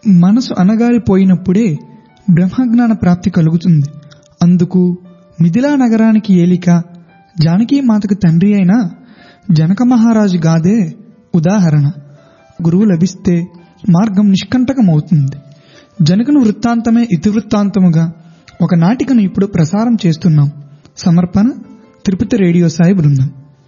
మనసు అనగారిపోయినప్పుడే బ్రహ్మజ్ఞాన ప్రాప్తి కలుగుతుంది అందుకు మిథిలా నగరానికి ఏలిక జానకీ మాతకు తండ్రి అయిన జనక మహారాజు గాదే ఉదాహరణ గురువు లభిస్తే మార్గం నిష్కంటకమవుతుంది జనకుని వృత్తాంతమే ఇతివృత్తాంతముగా ఒక నాటికను ఇప్పుడు ప్రసారం చేస్తున్నాం సమర్పణ తిరుపతి రేడియో సాయి బృందం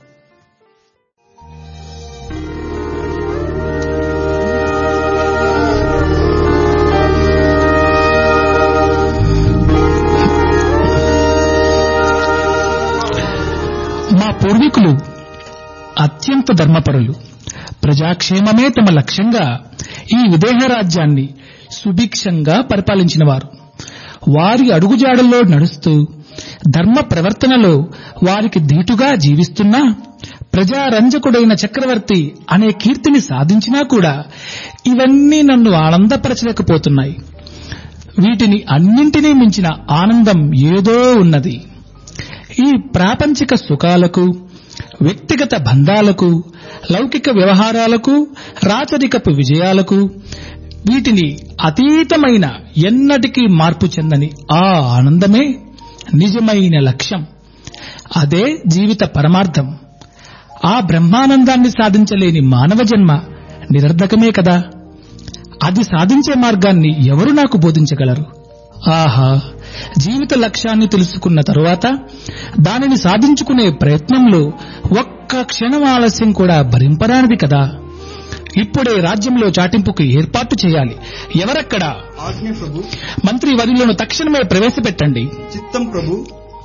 మా పూర్వీకులు అత్యంత ధర్మపరులు ప్రజాక్షేమమే తమ లక్ష్యంగా ఈ విదేహ రాజ్యాన్ని సుభిక్షంగా పరిపాలించినవారు వారి అడుగుజాడల్లో నడుస్తూ ధర్మ ప్రవర్తనలో వారికి ధీటుగా జీవిస్తున్నా ప్రజారంజకుడైన చక్రవర్తి అనే కీర్తిని సాధించినా కూడా ఇవన్నీ నన్ను ఆనందపరచలేకపోతున్నాయి వీటిని అన్నింటినీ మించిన ఆనందం ఏదో ఉన్నది ఈ ప్రాపంచిక సుఖాలకు వ్యక్తిగత బంధాలకు లౌకిక వ్యవహారాలకు రాచరికపు విజయాలకు వీటిని అతీతమైన ఎన్నటికీ మార్పు చెందని ఆ ఆనందమే నిజమైన లక్ష్యం అదే జీవిత పరమార్థం ఆ బ్రహ్మానందాన్ని సాధించలేని మానవ జన్మ నిరర్ధకమే కదా అది సాధించే మార్గాన్ని ఎవరు నాకు బోధించగలరు ఆహా జీవిత లక్ష్యాన్ని తెలుసుకున్న తరువాత దానిని సాధించుకునే ప్రయత్నంలో ఒక్క క్షణం ఆలస్యం కూడా భరింపరానిది కదా ఇప్పుడే రాజ్యంలో చాటింపుకు ఏర్పాటు చేయాలి ఎవరక్కడ ఆజ్ఞ ప్రభు మంత్రి వరిలను తక్షణమే ప్రవేశపెట్టండి చిత్తం ప్రభు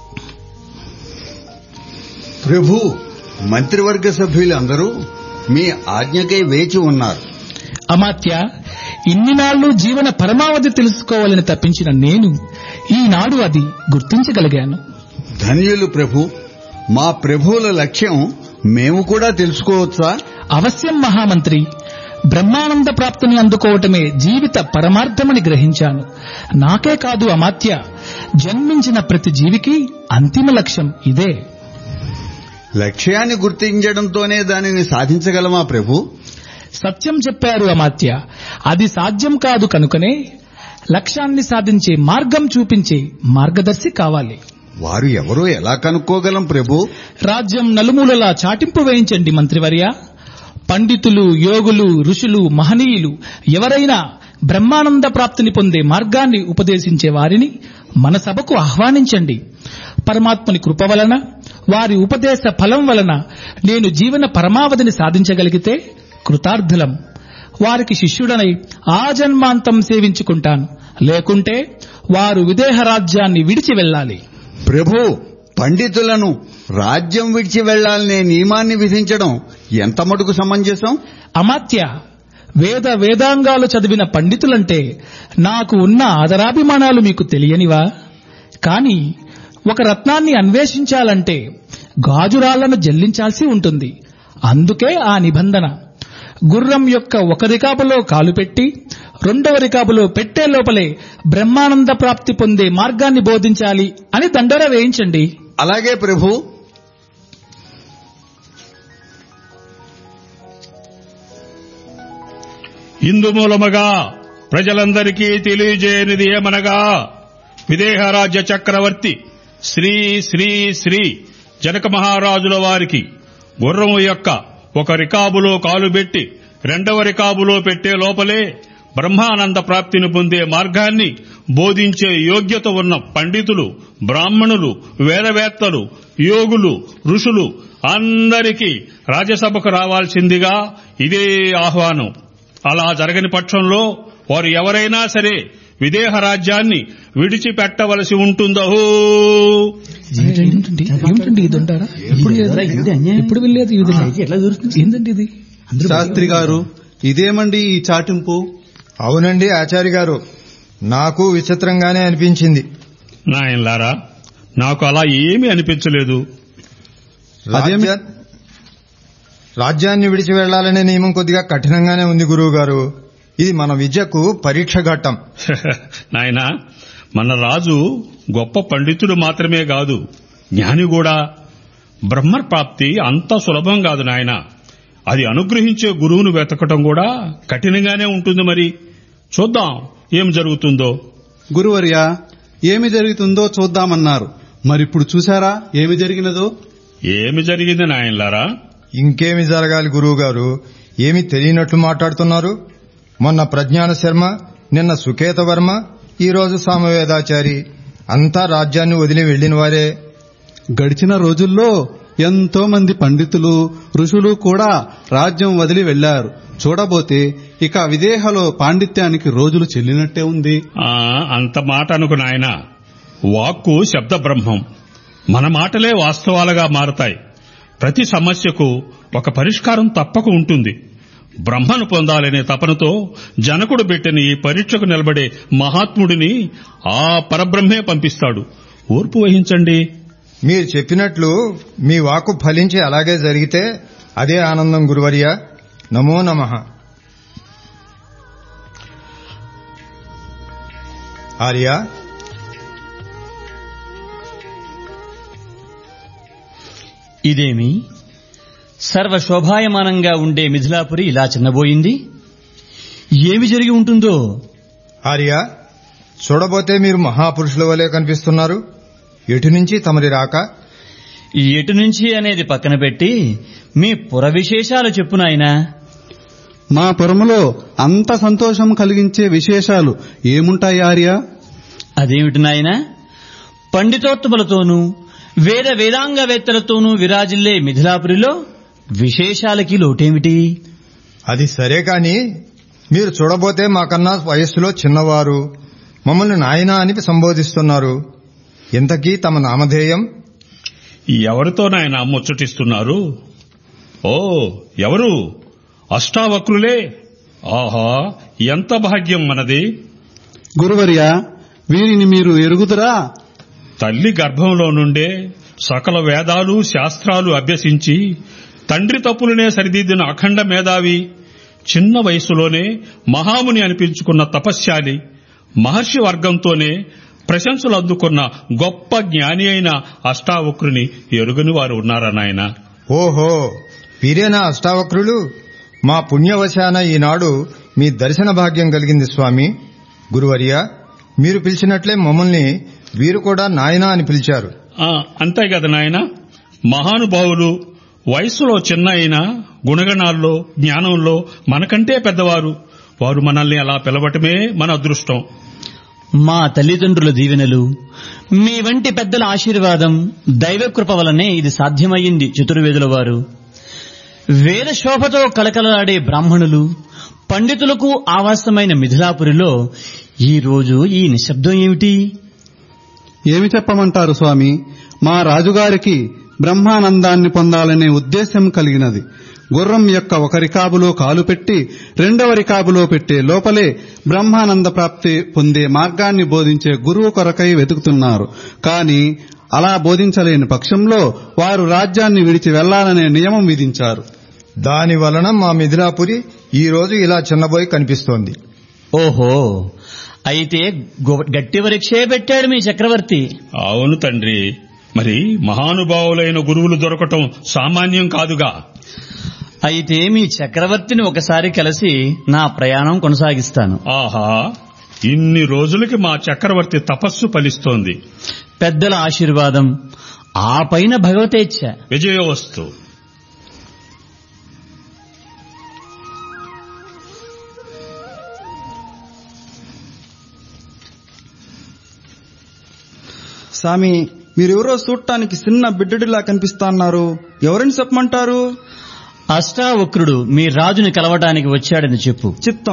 ప్రభు మంత్రివర్గ సభ్యులందరూ మీ ఆజ్ఞకై వేచి ఉన్నారు అమాత్య ఇన్ని నాళ్లు జీవన పరమావధి తెలుసుకోవాలని తప్పించిన నేను ఈనాడు అది గుర్తించగలిగాను ధన్యులు ప్రభు మా ప్రభువుల లక్ష్యం మేము కూడా తెలుసుకోవచ్చా అవశ్యం మహామంత్రి బ్రహ్మానంద ప్రాప్తిని అందుకోవటమే జీవిత పరమార్థమని గ్రహించాను నాకే కాదు అమాత్య జన్మించిన ప్రతి జీవికి అంతిమ లక్ష్యం ఇదే లక్ష్యాన్ని గుర్తించడంతోనే దానిని సాధించగలమా ప్రభు సత్యం చెప్పారు అమాత్య అది సాధ్యం కాదు కనుకనే లక్ష్యాన్ని సాధించే మార్గం చూపించే మార్గదర్శి కావాలి వారు ఎవరో ఎలా కనుక్కోగలం ప్రభు రాజ్యం నలుమూలలా చాటింపు వేయించండి మంత్రివర్య పండితులు యోగులు ఋషులు మహనీయులు ఎవరైనా బ్రహ్మానంద ప్రాప్తిని పొందే మార్గాన్ని ఉపదేశించే వారిని మన సభకు ఆహ్వానించండి పరమాత్ముని కృప వలన వారి ఉపదేశ ఫలం వలన నేను జీవన పరమావధిని సాధించగలిగితే కృతార్థులం వారికి శిష్యుడనై ఆ జన్మాంతం సేవించుకుంటాను లేకుంటే వారు విదేహ రాజ్యాన్ని విడిచి వెళ్ళాలి ప్రభు పండితులను రాజ్యం విడిచి వెళ్లాలనే నియమాన్ని విధించడం ఎంత మటుకు సమంజసం అమాత్య వేద వేదాంగాలు చదివిన పండితులంటే నాకు ఉన్న ఆదరాభిమానాలు మీకు తెలియనివా కాని ఒక రత్నాన్ని అన్వేషించాలంటే గాజురాళ్లను జల్లించాల్సి ఉంటుంది అందుకే ఆ నిబంధన గుర్రం యొక్క ఒక రికాబులో కాలు పెట్టి రెండవ రికాబులో పెట్టే లోపలే బ్రహ్మానంద ప్రాప్తి పొందే మార్గాన్ని బోధించాలి అని దండోర వేయించండి అలాగే ప్రభు ఇందు మూలముగా ప్రజలందరికీ తెలియజేయనిది ఏమనగా విదేహరాజ్య చక్రవర్తి శ్రీ శ్రీ శ్రీ జనక మహారాజుల వారికి గుర్రము యొక్క ఒక రికాబులో కాలుబెట్టి రెండవ రికాబులో పెట్టే లోపలే బ్రహ్మానంద ప్రాప్తిని పొందే మార్గాన్ని బోధించే యోగ్యత ఉన్న పండితులు బ్రాహ్మణులు వేదవేత్తలు యోగులు ఋషులు అందరికీ రాజ్యసభకు రావాల్సిందిగా ఇదే ఆహ్వానం అలా జరగని పక్షంలో వారు ఎవరైనా సరే విదేహ రాజ్యాన్ని విడిచిపెట్టవలసి ఉంటుందో ఏంటండి ఏమిటండి ఇది అంటారా ఎప్పుడు లేదు. ఎప్పుడు వెళ్ళేది ఇది ఏంటండి ఇది శాస్త్రి గారు ఇదేమండి ఈ చాటింపు అవునండి ఆచార్య గారు నాకు విచిత్రంగానే అనిపించింది నాయనలారా నాకు అలా ఏమీ అనిపించలేదు అదేమి- రాజ్యా- రాజ్యాన్ని విడిచి వెళ్లాలనే నియమం కొద్దిగా కఠినంగానే ఉంది గురువు గారు ఇది మన విద్యకు పరీక్ష ఘట్టం నాయనా మన రాజు గొప్ప పండితుడు మాత్రమే కాదు జ్ఞాని కూడా బ్రహ్మ ప్రాప్తి అంత సులభం కాదు నాయన అది అనుగ్రహించే గురువును వెతకటం కూడా కఠినంగానే ఉంటుంది మరి చూద్దాం ఏం జరుగుతుందో గురువర్య ఏమి జరుగుతుందో చూద్దామన్నారు మరిప్పుడు చూశారా ఏమి జరిగినదో ఏమి జరిగింది నాయనలారా ఇంకేమి జరగాలి గురువుగారు ఏమి తెలియనట్లు మాట్లాడుతున్నారు మొన్న ప్రజ్ఞాన శర్మ నిన్న సుకేత వర్మ ఈ రోజు సామవేదాచారి అంతా రాజ్యాన్ని వదిలి వెళ్లిన వారే గడిచిన రోజుల్లో ఎంతో మంది పండితులు ఋషులు కూడా రాజ్యం వదిలి వెళ్లారు చూడబోతే ఇక విదేహలో పాండిత్యానికి రోజులు చెల్లినట్టే ఉంది ఆ అంత మాట అనుకు నాయన వాక్కు శబ్ద బ్రహ్మం మన మాటలే వాస్తవాలుగా మారతాయి ప్రతి సమస్యకు ఒక పరిష్కారం తప్పక ఉంటుంది బ్రహ్మను పొందాలనే తపనతో జనకుడు పెట్టిన ఈ పరీక్షకు నిలబడే మహాత్ముడిని ఆ పరబ్రహ్మే పంపిస్తాడు ఓర్పు వహించండి మీరు చెప్పినట్లు మీ వాక్కు ఫలించి అలాగే జరిగితే అదే ఆనందం గురువర్య నమో నమ ఆర్య ఇదేమి సర్వశోభాయమానంగా ఉండే మిథిలాపురి ఇలా చిన్నబోయింది ఏమి జరిగి ఉంటుందో ఆర్య చూడబోతే మీరు మహాపురుషుల వలె కనిపిస్తున్నారు ఎటు నుంచి తమరి రాక ఎటు నుంచి అనేది పక్కన పెట్టి మీ పుర విశేషాలు చెప్పు నాయనా మా పురములో అంత సంతోషం కలిగించే విశేషాలు ఏముంటాయి ఆర్య అదేమిటి నాయనా పండితోత్తములతోనూ వేద వేదాంగవేత్తలతోనూ విరాజిల్లే మిథిలాపురిలో విశేషాలకి లోటేమిటి అది సరే కాని మీరు చూడబోతే మాకన్నా వయస్సులో చిన్నవారు మమ్మల్ని నాయనా అని సంబోధిస్తున్నారు ఇంతకీ తమ నామధేయం ఎవరితో నాయన ముచ్చటిస్తున్నారు ఓ ఎవరు అష్టావక్రులే ఆహా ఎంత భాగ్యం మనది గురువర్య వీరిని మీరు ఎరుగుదురా తల్లి గర్భంలో నుండే సకల వేదాలు శాస్త్రాలు అభ్యసించి తండ్రి తప్పులనే సరిదిద్దిన అఖండ మేధావి చిన్న వయసులోనే మహాముని అనిపించుకున్న తపశ్శాలి మహర్షి వర్గంతోనే ప్రశంసలు అందుకున్న గొప్ప జ్ఞాని అయిన అష్టావక్రుని ఎరుగని వారు ఉన్నారా నాయన ఓహో వీరేనా అష్టావక్రులు మా పుణ్యవశాన ఈనాడు మీ దర్శన భాగ్యం కలిగింది స్వామి గురువర్య మీరు పిలిచినట్లే మమ్మల్ని వీరు కూడా నాయనా అని పిలిచారు ఆ, అంతే కదా నాయన మహానుభావులు వయస్సులో చిన్న అయినా గుణగణాల్లో జ్ఞానంలో మనకంటే పెద్దవారు వారు మనల్ని అలా పిలవటమే మన అదృష్టం మా తల్లిదండ్రుల దీవెనలు మీ వంటి పెద్దల ఆశీర్వాదం దైవకృప వలనే ఇది సాధ్యమయ్యింది చతుర్వేదుల వారు వేద శోభతో కలకలలాడే బ్రాహ్మణులు పండితులకు ఆవాసమైన మిథిలాపురిలో ఈ రోజు ఈ నిశ్శబ్దం ఏమిటి ఏమి చెప్పమంటారు స్వామి మా రాజుగారికి బ్రహ్మానందాన్ని పొందాలనే ఉద్దేశం కలిగినది గుర్రం యొక్క ఒక రికాబులో కాలు పెట్టి రెండవ రికాబులో పెట్టే లోపలే బ్రహ్మానంద ప్రాప్తి పొందే మార్గాన్ని బోధించే గురువు కొరకై వెతుకుతున్నారు కాని అలా బోధించలేని పక్షంలో వారు రాజ్యాన్ని విడిచి వెళ్లాలనే నియమం విధించారు దాని వలన మా మిథిలాపురి ఈ రోజు ఇలా చిన్నబోయి కనిపిస్తోంది ఓహో అయితే గొ- గట్టి పరీక్షే పెట్టాడు మీ చక్రవర్తి అవును తండ్రి మరి మహానుభావులైన గురువులు దొరకటం సామాన్యం కాదుగా అయితే మీ చక్రవర్తిని ఒకసారి కలిసి నా ప్రయాణం కొనసాగిస్తాను ఆహా ఇన్ని రోజులకి మా చక్రవర్తి తపస్సు ఫలిస్తోంది పెద్దల ఆశీర్వాదం ఆ పైన భగవతేచ్ఛ విజయవస్తు స్వామి మీరెవరో చూడటానికి చిన్న బిడ్డడిలా కనిపిస్తాన్నారు ఎవరిని చెప్పమంటారు అష్టావక్రుడు మీ రాజుని కలవటానికి వచ్చాడని చెప్పు చిత్తం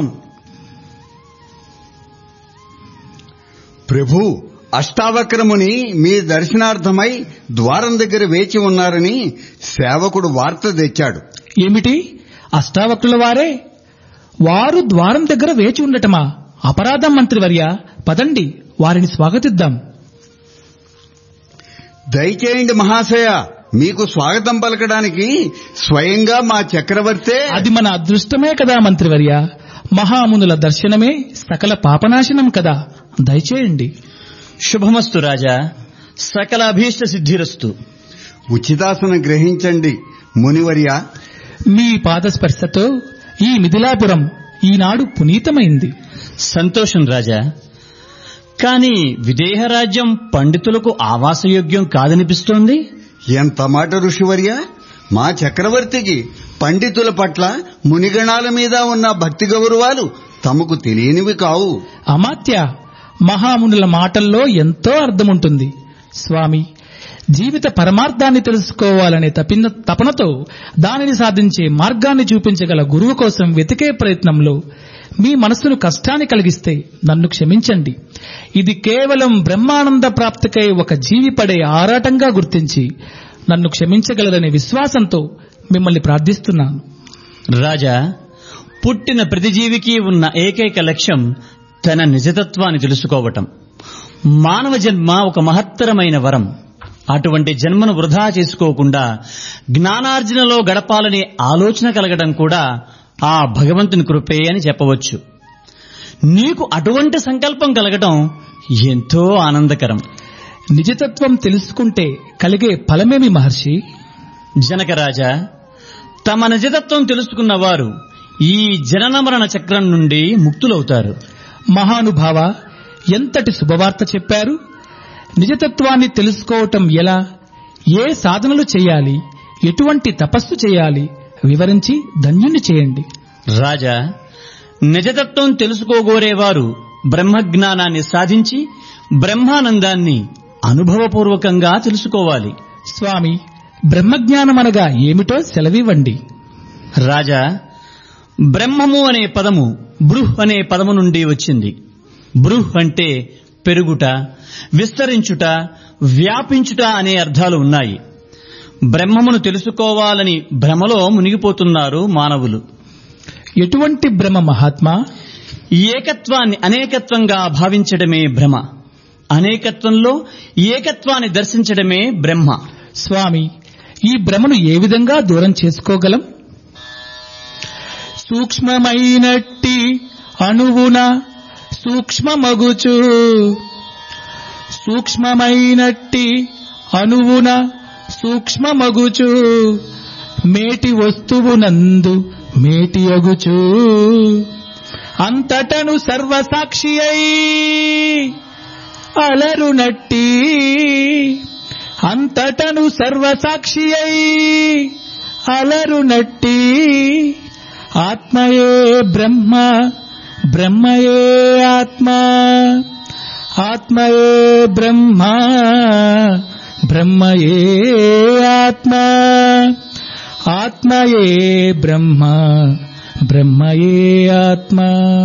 ప్రభు అష్టావక్రముని మీ దర్శనార్థమై ద్వారం దగ్గర వేచి ఉన్నారని సేవకుడు వార్త తెచ్చాడు ఏమిటి అష్టావక్రుల వారే వారు ద్వారం దగ్గర వేచి ఉండటమా అపరాధం మంత్రివర్య పదండి వారిని స్వాగతిద్దాం దయచేయండి మహాశయ మీకు స్వాగతం పలకడానికి స్వయంగా మా చక్రవర్తే అది మన అదృష్టమే కదా మంత్రివర్య మహామునుల దర్శనమే సకల పాపనాశనం కదా దయచేయండి శుభమస్తు రాజా సకల అభీష్ట సిద్ధిరస్తు ఉచితాసనం గ్రహించండి మునివర్య మీ పాదస్పర్శతో ఈ మిథిలాపురం ఈనాడు పునీతమైంది సంతోషం రాజా కానీ విదేహ రాజ్యం పండితులకు ఆవాసయోగ్యం కాదనిపిస్తోంది ఎంత మాట ఋషివర్య మా చక్రవర్తికి పండితుల పట్ల మునిగణాల మీద ఉన్న భక్తి గౌరవాలు తమకు తెలియనివి కావు అమాత్య మహామునుల మాటల్లో ఎంతో అర్థముంటుంది స్వామి జీవిత పరమార్థాన్ని తెలుసుకోవాలనే తపిన తపనతో దానిని సాధించే మార్గాన్ని చూపించగల గురువు కోసం వెతికే ప్రయత్నంలో మీ మనస్సును కష్టాన్ని కలిగిస్తే నన్ను క్షమించండి ఇది కేవలం బ్రహ్మానంద ప్రాప్తికై ఒక జీవి పడే ఆరాటంగా గుర్తించి నన్ను క్షమించగలరనే విశ్వాసంతో మిమ్మల్ని ప్రార్థిస్తున్నాను రాజా పుట్టిన ప్రతి జీవికి ఉన్న ఏకైక లక్ష్యం తన నిజతత్వాన్ని తెలుసుకోవటం మానవ జన్మ ఒక మహత్తరమైన వరం అటువంటి జన్మను వృధా చేసుకోకుండా జ్ఞానార్జనలో గడపాలనే ఆలోచన కలగడం కూడా ఆ భగవంతుని కృపే అని చెప్పవచ్చు నీకు అటువంటి సంకల్పం కలగటం ఎంతో ఆనందకరం నిజతత్వం తెలుసుకుంటే కలిగే ఫలమేమి మహర్షి జనకరాజా తమ నిజతత్వం తెలుసుకున్న వారు ఈ జనన మరణ చక్రం నుండి ముక్తులవుతారు మహానుభావ ఎంతటి శుభవార్త చెప్పారు నిజతత్వాన్ని తెలుసుకోవటం ఎలా ఏ సాధనలు చేయాలి ఎటువంటి తపస్సు చేయాలి వివరించి ధన్యుని చేయండి రాజా నిజతత్వం తెలుసుకోగోరేవారు బ్రహ్మజ్ఞానాన్ని సాధించి బ్రహ్మానందాన్ని అనుభవపూర్వకంగా తెలుసుకోవాలి స్వామి బ్రహ్మజ్ఞానమనగా ఏమిటో సెలవివ్వండి రాజా బ్రహ్మము అనే పదము బృహ్ అనే పదము నుండి వచ్చింది బృహ్ అంటే పెరుగుట విస్తరించుట వ్యాపించుట అనే అర్థాలు ఉన్నాయి బ్రహ్మమును తెలుసుకోవాలని భ్రమలో మునిగిపోతున్నారు మానవులు ఎటువంటి భ్రమ మహాత్మా ఏకత్వాన్ని అనేకత్వంగా భావించడమే భ్రమ అనేకత్వంలో ఏకత్వాన్ని దర్శించడమే బ్రహ్మ స్వామి ఈ భ్రమను ఏ విధంగా దూరం చేసుకోగలం సూక్ష్మమైనట్టి అణువున సూక్ష్మమగుచు సూక్ష్మమైనట్టి అణువున సూక్ష్మమగుచు మేటి వస్తువునందు మేటి అగుచు అంతటను సర్వసాక్షి అయి అలరునట్టి అంతటను సర్వసాక్షి అయి అలరునట్టి ఆత్మయే బ్రహ్మ బ్రహ్మయే ఆత్మ ఆత్మయే బ్రహ్మ బ్రహ్మయే ఆత్మ ఆత్మయే బ్రహ్మ బ్రహ్మయే ఆత్మ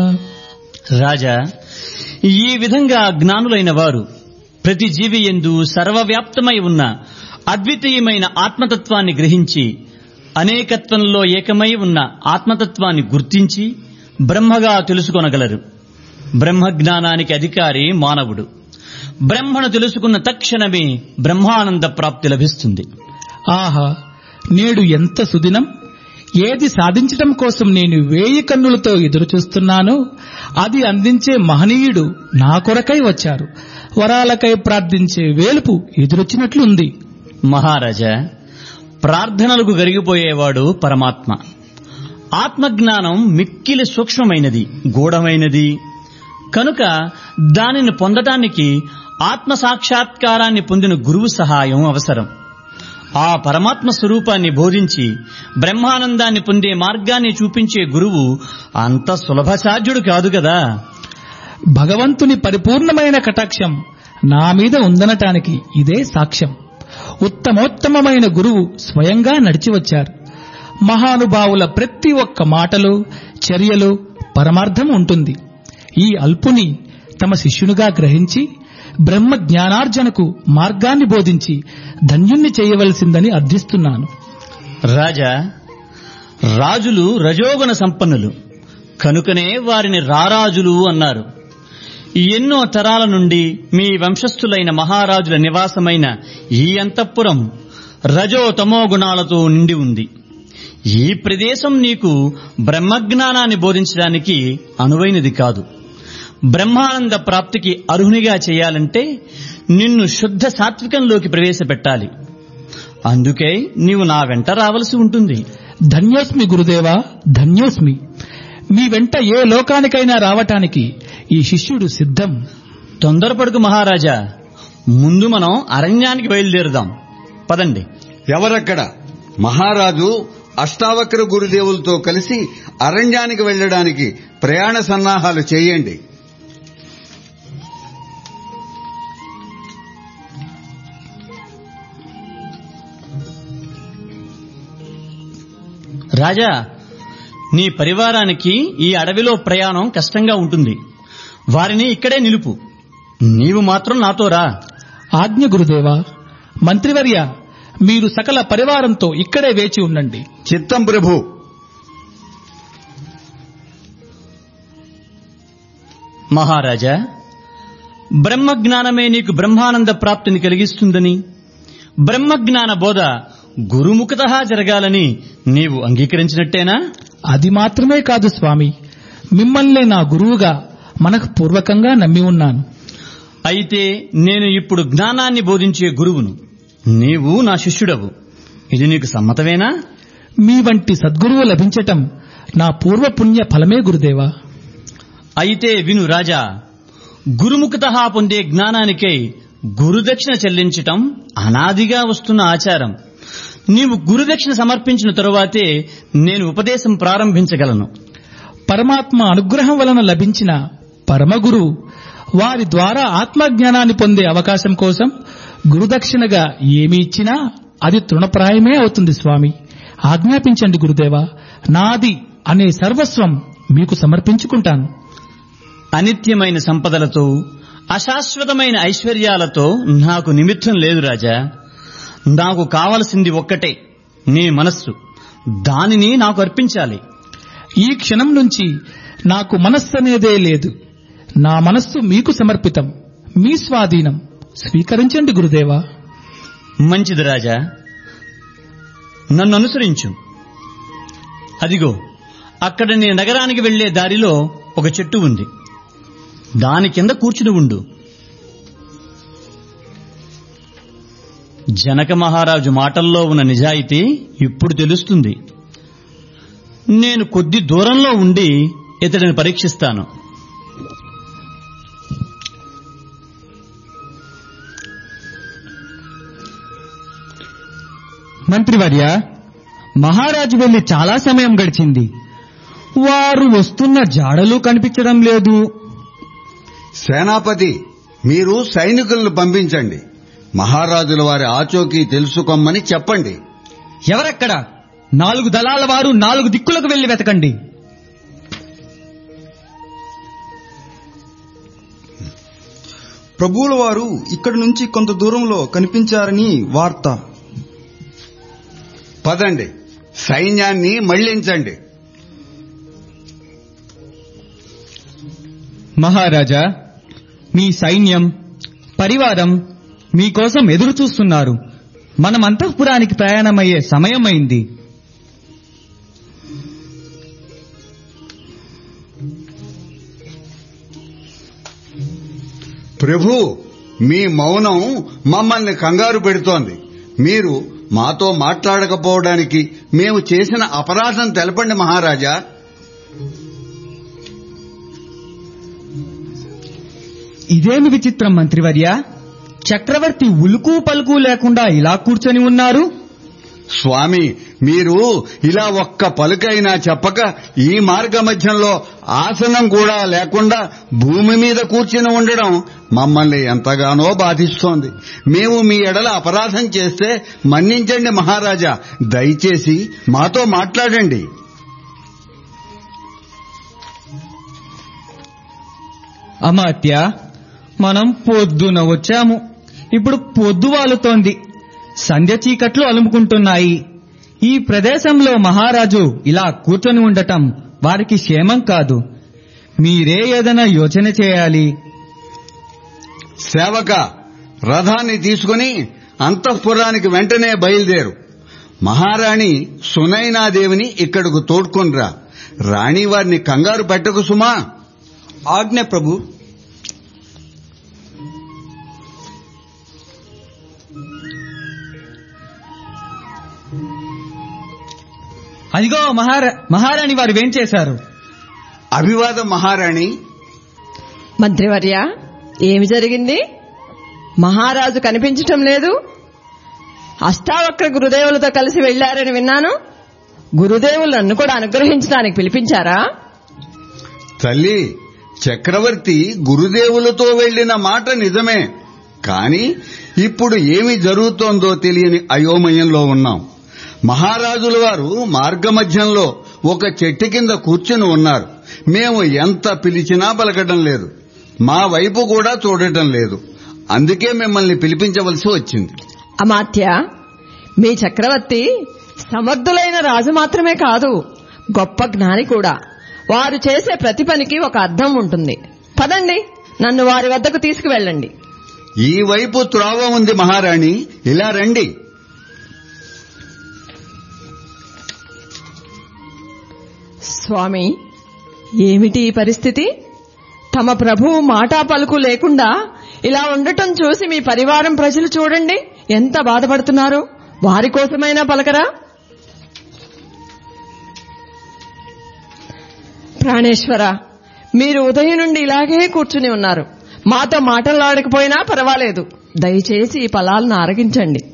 రాజా ఈ విధంగా జ్ఞానులైన వారు ప్రతి జీవి ఎందు సర్వవ్యాప్తమై ఉన్న అద్వితీయమైన ఆత్మతత్వాన్ని గ్రహించి అనేకత్వంలో ఏకమై ఉన్న ఆత్మతత్వాన్ని గుర్తించి బ్రహ్మగా తెలుసుకొనగలరు బ్రహ్మజ్ఞానానికి అధికారి మానవుడు బ్రహ్మను తెలుసుకున్న తక్షణమే బ్రహ్మానంద ప్రాప్తి లభిస్తుంది ఆహా నేడు ఎంత సుదినం ఏది సాధించటం కోసం నేను వేయి కన్నులతో ఎదురు చూస్తున్నానో అది అందించే మహనీయుడు నా కొరకై వచ్చారు వరాలకై ప్రార్థించే వేలుపు ఎదురొచ్చినట్లుంది మహారాజా ప్రార్థనలకు గరిగిపోయేవాడు పరమాత్మ ఆత్మజ్ఞానం మిక్కిలి సూక్ష్మమైనది గూఢమైనది కనుక దానిని పొందటానికి ఆత్మ సాక్షాత్కారాన్ని పొందిన గురువు సహాయం అవసరం ఆ పరమాత్మ స్వరూపాన్ని బోధించి బ్రహ్మానందాన్ని పొందే మార్గాన్ని చూపించే గురువు అంత సులభసాధ్యుడు కాదు కదా భగవంతుని పరిపూర్ణమైన కటాక్షం నా మీద ఉందనటానికి ఇదే సాక్ష్యం ఉత్తమోత్తమమైన గురువు స్వయంగా నడిచి వచ్చారు మహానుభావుల ప్రతి ఒక్క మాటలో చర్యలో పరమార్థం ఉంటుంది ఈ అల్పుని తమ శిష్యునిగా గ్రహించి బ్రహ్మ జ్ఞానార్జనకు మార్గాన్ని బోధించి ధన్యుణ్ణి చేయవలసిందని అర్థిస్తున్నాను రాజా రాజులు రజోగుణ సంపన్నులు కనుకనే వారిని రారాజులు అన్నారు ఎన్నో తరాల నుండి మీ వంశస్థులైన మహారాజుల నివాసమైన ఈ అంతఃపురం రజో తమో గుణాలతో నిండి ఉంది ఈ ప్రదేశం నీకు బ్రహ్మజ్ఞానాన్ని బోధించడానికి అనువైనది కాదు బ్రహ్మానంద ప్రాప్తికి అర్హునిగా చేయాలంటే నిన్ను శుద్ధ సాత్వికంలోకి ప్రవేశపెట్టాలి అందుకే నీవు నా వెంట రావలసి ఉంటుంది ధన్యోస్మి గురుదేవా ధన్యోస్మి మీ వెంట ఏ లోకానికైనా రావటానికి ఈ శిష్యుడు సిద్ధం తొందరపడుకు మహారాజా ముందు మనం అరణ్యానికి బయలుదేరుదాం పదండి ఎవరక్కడ మహారాజు అష్టావక్ర గురుదేవులతో కలిసి అరణ్యానికి వెళ్ళడానికి ప్రయాణ సన్నాహాలు చేయండి రాజా నీ పరివారానికి ఈ అడవిలో ప్రయాణం కష్టంగా ఉంటుంది వారిని ఇక్కడే నిలుపు నీవు మాత్రం నాతో రా ఆజ్ఞ గురుదేవా మంత్రివర్య మీరు సకల పరివారంతో ఇక్కడే వేచి ఉండండి చిత్తం ప్రభు మహారాజా బ్రహ్మజ్ఞానమే నీకు బ్రహ్మానంద ప్రాప్తిని కలిగిస్తుందని బ్రహ్మజ్ఞాన బోధ గురుముఖత జరగాలని నీవు అంగీకరించినట్టేనా అది మాత్రమే కాదు స్వామి మిమ్మల్ని నా గురువుగా మనకు పూర్వకంగా నమ్మి ఉన్నాను అయితే నేను ఇప్పుడు జ్ఞానాన్ని బోధించే గురువును నీవు నా శిష్యుడవు ఇది నీకు సమ్మతమేనా మీ వంటి సద్గురువు లభించటం నా పూర్వ పుణ్య ఫలమే గురుదేవా అయితే విను రాజా గురుముఖత పొందే జ్ఞానానికై గురుదక్షిణ చెల్లించటం అనాదిగా వస్తున్న ఆచారం నీవు గురుదక్షిణ సమర్పించిన తరువాతే నేను ఉపదేశం ప్రారంభించగలను పరమాత్మ అనుగ్రహం వలన లభించిన పరమగురు వారి ద్వారా ఆత్మజ్ఞానాన్ని పొందే అవకాశం కోసం గురుదక్షిణగా ఏమి ఇచ్చినా అది తృణప్రాయమే అవుతుంది స్వామి ఆజ్ఞాపించండి గురుదేవా నాది అనే సర్వస్వం మీకు సమర్పించుకుంటాను అనిత్యమైన సంపదలతో అశాశ్వతమైన ఐశ్వర్యాలతో నాకు నిమిత్తం లేదు రాజా నాకు కావలసింది ఒక్కటే నీ మనస్సు దానిని నాకు అర్పించాలి ఈ క్షణం నుంచి నాకు మనస్సు అనేదే లేదు నా మనస్సు మీకు సమర్పితం మీ స్వాధీనం స్వీకరించండి గురుదేవా మంచిది రాజా నన్ను అనుసరించు అదిగో అక్కడ నీ నగరానికి వెళ్లే దారిలో ఒక చెట్టు ఉంది దాని కింద కూర్చుని ఉండు జనక మహారాజు మాటల్లో ఉన్న నిజాయితీ ఇప్పుడు తెలుస్తుంది నేను కొద్ది దూరంలో ఉండి ఇతడిని పరీక్షిస్తాను మంత్రివర్య మహారాజు వెళ్లి చాలా సమయం గడిచింది వారు వస్తున్న జాడలు కనిపించడం లేదు సేనాపతి మీరు సైనికులను పంపించండి మహారాజుల వారి ఆచోకీ తెలుసుకోమని చెప్పండి ఎవరెక్కడ నాలుగు దళాల వారు నాలుగు దిక్కులకు వెళ్లి వెతకండి ప్రభువుల వారు ఇక్కడి నుంచి కొంత దూరంలో కనిపించారని వార్త పదండి సైన్యాన్ని మళ్లించండి మహారాజా మీ సైన్యం పరివారం మీకోసం ఎదురు చూస్తున్నారు మనం అంతఃపురానికి ప్రయాణమయ్యే సమయమైంది ప్రభు మీ మౌనం మమ్మల్ని కంగారు పెడుతోంది మీరు మాతో మాట్లాడకపోవడానికి మేము చేసిన అపరాధం తెలపండి మహారాజా ఇదేమి విచిత్రం మంత్రివర్య చక్రవర్తి ఉలుకు పలుకు లేకుండా ఇలా కూర్చొని ఉన్నారు స్వామి మీరు ఇలా ఒక్క పలుకైనా చెప్పక ఈ మార్గ మధ్యంలో ఆసనం కూడా లేకుండా భూమి మీద కూర్చుని ఉండడం మమ్మల్ని ఎంతగానో బాధిస్తోంది మేము మీ ఎడల అపరాధం చేస్తే మన్నించండి మహారాజా దయచేసి మాతో మాట్లాడండి అమాత్య మనం పొద్దున వచ్చాము ఇప్పుడు పొద్దు వాలుతోంది సంధ్య చీకట్లు అలుముకుంటున్నాయి ఈ ప్రదేశంలో మహారాజు ఇలా కూర్చొని ఉండటం వారికి క్షేమం కాదు మీరే ఏదైనా యోచన చేయాలి సేవక రథాన్ని తీసుకుని అంతఃపురానికి వెంటనే బయలుదేరు మహారాణి సునైనాదేవిని ఇక్కడకు తోడ్కొనిరా రాణి వారిని కంగారు పెట్టకు సుమా ఆజ్ఞ ప్రభు అదిగో మహారా మహారాణి వారు ఏం చేశారు అభివాదం మహారాణి మంత్రివర్య ఏమి జరిగింది మహారాజు కనిపించటం లేదు అష్టావక్ర గురుదేవులతో కలిసి వెళ్లారని విన్నాను గురుదేవులు నన్ను కూడా అనుగ్రహించడానికి పిలిపించారా తల్లి చక్రవర్తి గురుదేవులతో వెళ్లిన మాట నిజమే కాని ఇప్పుడు ఏమి జరుగుతోందో తెలియని అయోమయంలో ఉన్నాం మహారాజుల వారు మార్గమధ్యంలో ఒక చెట్టు కింద కూర్చుని ఉన్నారు మేము ఎంత పిలిచినా పలకటం లేదు మా వైపు కూడా చూడటం లేదు అందుకే మిమ్మల్ని పిలిపించవలసి వచ్చింది అమాత్య మీ చక్రవర్తి సమర్థులైన రాజు మాత్రమే కాదు గొప్ప జ్ఞాని కూడా వారు చేసే ప్రతి పనికి ఒక అర్థం ఉంటుంది పదండి నన్ను వారి వద్దకు తీసుకువెళ్ళండి ఈ వైపు త్రోవ ఉంది మహారాణి ఇలా రండి స్వామి ఏమిటి ఈ పరిస్థితి తమ ప్రభువు మాటా పలుకు లేకుండా ఇలా ఉండటం చూసి మీ పరివారం ప్రజలు చూడండి ఎంత బాధపడుతున్నారు వారి కోసమైనా పలకరా ప్రాణేశ్వర మీరు ఉదయం నుండి ఇలాగే కూర్చుని ఉన్నారు మాతో మాటలాడకపోయినా పర్వాలేదు దయచేసి ఈ ఫలాలను ఆరగించండి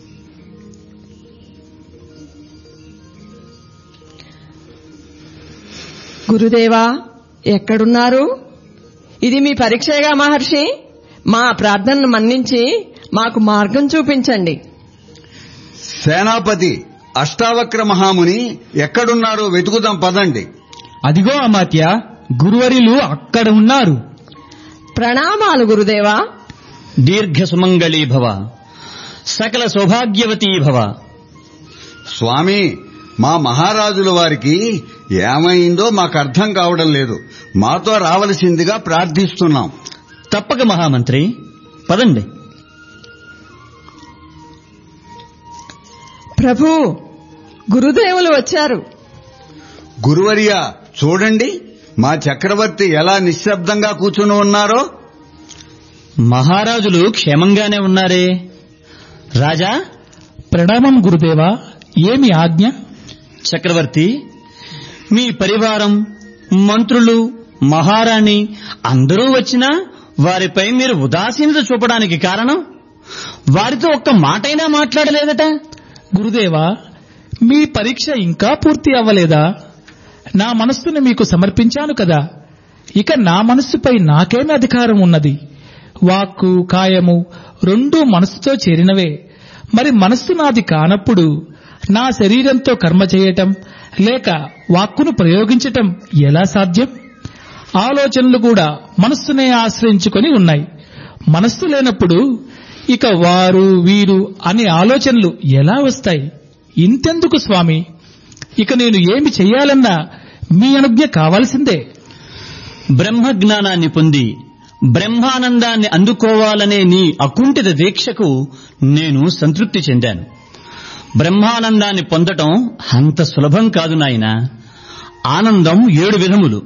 గురుదేవా ఎక్కడున్నారు ఇది మీ పరీక్షగా మహర్షి మా ప్రార్థనను మన్నించి మాకు మార్గం చూపించండి సేనాపతి అష్టావక్ర మహాముని ఎక్కడున్నారో వెతుకుదాం పదండి అదిగో అమాత్య గురువరిలు అక్కడ ఉన్నారు ప్రణామాలు గురుదేవా దీర్ఘ సుమంగళీ భవ సకల సౌభాగ్యవతీ భవ స్వామి మా మహారాజుల వారికి ఏమైందో మాకు అర్థం కావడం లేదు మాతో రావలసిందిగా ప్రార్థిస్తున్నాం తప్పక మహామంత్రి పదండి ప్రభు గురుదేవులు వచ్చారు గురువర్య చూడండి మా చక్రవర్తి ఎలా నిశ్శబ్దంగా కూర్చుని ఉన్నారో మహారాజులు క్షేమంగానే ఉన్నారే రాజా ప్రణామం గురుదేవా ఏమి ఆజ్ఞ చక్రవర్తి మీ పరివారం మంత్రులు మహారాణి అందరూ వచ్చినా వారిపై మీరు ఉదాసీనత చూపడానికి కారణం వారితో ఒక్క మాటైనా మాట్లాడలేదట గురుదేవా మీ పరీక్ష ఇంకా పూర్తి అవ్వలేదా నా మనస్సును మీకు సమర్పించాను కదా ఇక నా మనస్సుపై నాకేమి అధికారం ఉన్నది వాక్కు కాయము రెండూ మనస్సుతో చేరినవే మరి మనస్సు నాది కానప్పుడు నా శరీరంతో కర్మ చేయటం లేక వాక్కును ప్రయోగించటం ఎలా సాధ్యం ఆలోచనలు కూడా మనస్సునే ఆశ్రయించుకొని ఉన్నాయి మనస్సు లేనప్పుడు ఇక వారు వీరు అనే ఆలోచనలు ఎలా వస్తాయి ఇంతెందుకు స్వామి ఇక నేను ఏమి చెయ్యాలన్నా మీ అనుజ్ఞ కావాల్సిందే బ్రహ్మజ్ఞానాన్ని పొంది బ్రహ్మానందాన్ని అందుకోవాలనే నీ అకుంఠిత దీక్షకు నేను సంతృప్తి చెందాను బ్రహ్మానందాన్ని పొందటం అంత సులభం కాదు నాయన ఆనందం ఏడు విధములు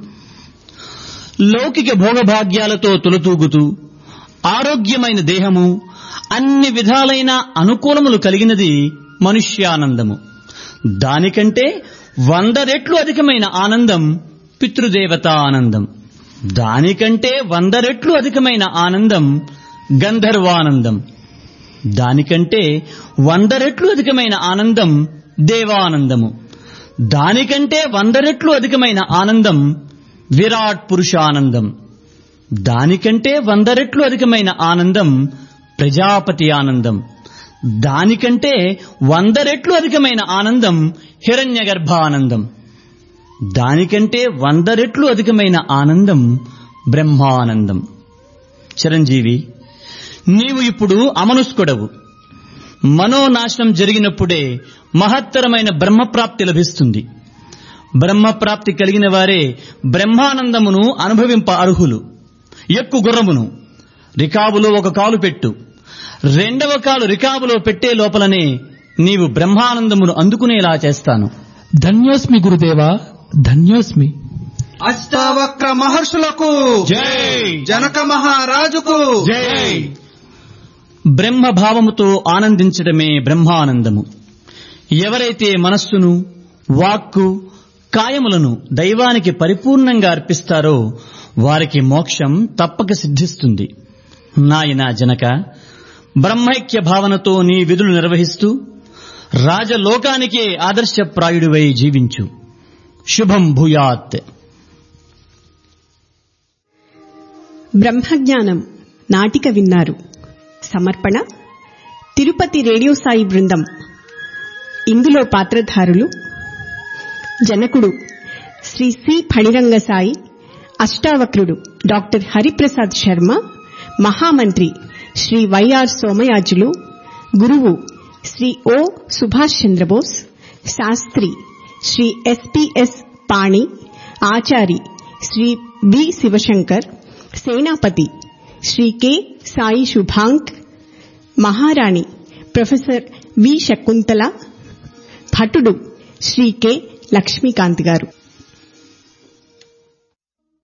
లౌకిక భోగభాగ్యాలతో తొలతూగుతూ ఆరోగ్యమైన దేహము అన్ని విధాలైన అనుకూలములు కలిగినది మనుష్యానందము దానికంటే వంద రెట్లు అధికమైన ఆనందం పితృదేవతా ఆనందం దానికంటే వంద రెట్లు అధికమైన ఆనందం గంధర్వానందం దానికంటే వంద రెట్లు అధికమైన ఆనందం దేవానందము దానికంటే వంద రెట్లు అధికమైన ఆనందం విరాట్ పురుషానందం దానికంటే వంద రెట్లు అధికమైన ఆనందం ప్రజాపతి ఆనందం దానికంటే వంద రెట్లు అధికమైన ఆనందం హిరణ్యగర్భానందం దానికంటే వంద రెట్లు అధికమైన ఆనందం బ్రహ్మానందం చిరంజీవి నీవు ఇప్పుడు అమనుష్కుడవు మనోనాశనం జరిగినప్పుడే మహత్తరమైన బ్రహ్మప్రాప్తి లభిస్తుంది బ్రహ్మప్రాప్తి కలిగిన వారే బ్రహ్మానందమును అనుభవింప అర్హులు ఎక్కు గుర్రమును రికాబులో ఒక కాలు పెట్టు రెండవ కాలు రికాబులో పెట్టే లోపలనే నీవు బ్రహ్మానందమును అందుకునేలా చేస్తాను ధన్యోస్మి గురుదేవా ధన్యోస్మి అష్టావక్ర మహర్షులకు జై జనక మహారాజుకు జై బ్రహ్మభావముతో ఆనందించడమే బ్రహ్మానందము ఎవరైతే మనస్సును వాక్కు కాయములను దైవానికి పరిపూర్ణంగా అర్పిస్తారో వారికి మోక్షం తప్పక సిద్ధిస్తుంది నాయనా జనక బ్రహ్మైక్య భావనతో నీ విధులు నిర్వహిస్తూ రాజలోకానికే ఆదర్శప్రాయుడివై జీవించు శుభం భూయాత్ బ్రహ్మజ్ఞానం నాటిక విన్నారు సమర్పణ తిరుపతి రేడియో సాయి బృందం ఇందులో పాత్రధారులు జనకుడు శ్రీ సి ఫణిరంగ సాయి అష్టావక్రుడు డాక్టర్ హరిప్రసాద్ శర్మ మహామంత్రి శ్రీ వైఆర్ సోమయాజులు గురువు Shri O Subhash Chandrabose Sastri Shri SPS Pani Achari Shri B Sivasankar సేనాపతి శ్రీ కె సాయి శుభాంక్ మహారాణి ప్రొఫెసర్ వి శకుంతల భటుడు శ్రీ కె లక్ష్మీకాంత్ గారు